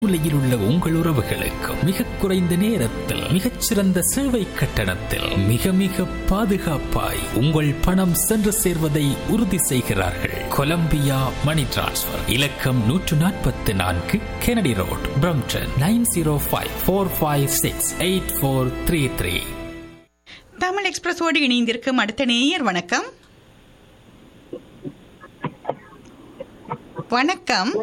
மூலையில் உள்ள உங்கள் உறவுகளுக்கு மிக குறைந்த நேரத்தில் மிகச்சிறந்த சேவை கட்டணத்தில் மிக மிக பாதுகாப்பாய் உங்கள் பணம் சென்று சேர்வதை உறுதி செய்கிறார்கள் கொலம்பியா மணி டிரான்ஸ்பர் இலக்கம் நூற்று நாற்பத்தி நான்கு Kennedy road Brampton nine zero five four five six eight four three three Tamil எக்ஸ்பிரஸோடு இணைந்திருக்கும் அடுத்த நேயர் வணக்கம் வணக்கம்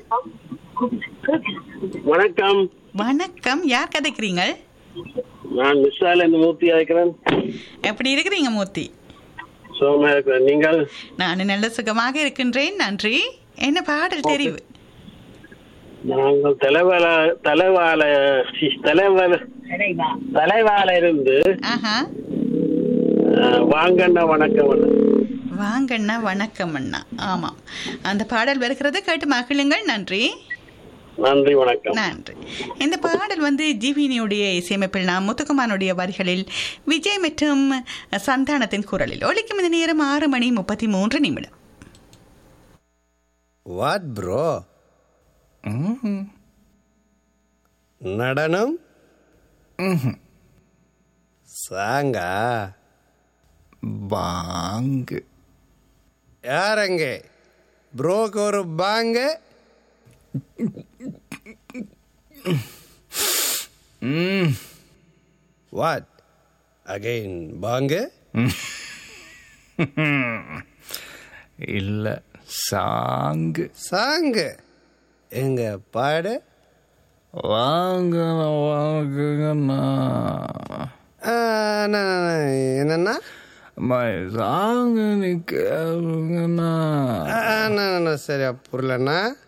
வணக்கம் வணக்கம் யார் கதைக்கிறீங்க நான் மிஸ்ஸால இந்த மூர்த்தி அழைக்கிறேன் எப்படி இருக்கிறீங்க மூர்த்தி சோமா இருக்கிறேன் நீங்கள் நான் நல்ல சுகமாக இருக்கின்றேன் நன்றி என்ன பாடல் தெரிவு நாங்கள் தலைவால தலைவால சி, தலைவால தலைவால இருந்து ஆஹா அஹ், வாங்கண்ணா வணக்கம் அண்ணா. வாங்கண்ணா வணக்கம் அண்ணா ஆமாம் அந்த பாடல் வருகிறது கேட்டு மகிழுங்கள் நன்றி நன்றி வணக்கம் நன்றி இந்த பாடல் வந்து ஜீவினியுடைய இசையமைப்பில் நாம் முத்துக்குமாரனுடைய வரிகளில் விஜய் மற்றும் சந்தானத்தின் குரலில் ஒலிக்கும் இந்த நேரம் ஆறு மணி முப்பத்தி மூன்று நிமிடம் வாட் ப்ரோ நடனம் சாங்கா பாங்கு யாரங்க ப்ரோக்கு ஒரு பாங்க வாட் அகைன் பாங்க இல்ல சாங்கு சாங்கு எங்க பாடு வாங்க வாங்குங்கண்ணா ஆ, நா, நா, நா, என்னன்னா அம்மா, சாங்கு நீ கேளுங்கண்ணா ஆ, நா, நா, நா, சரியா புரியலண்ணா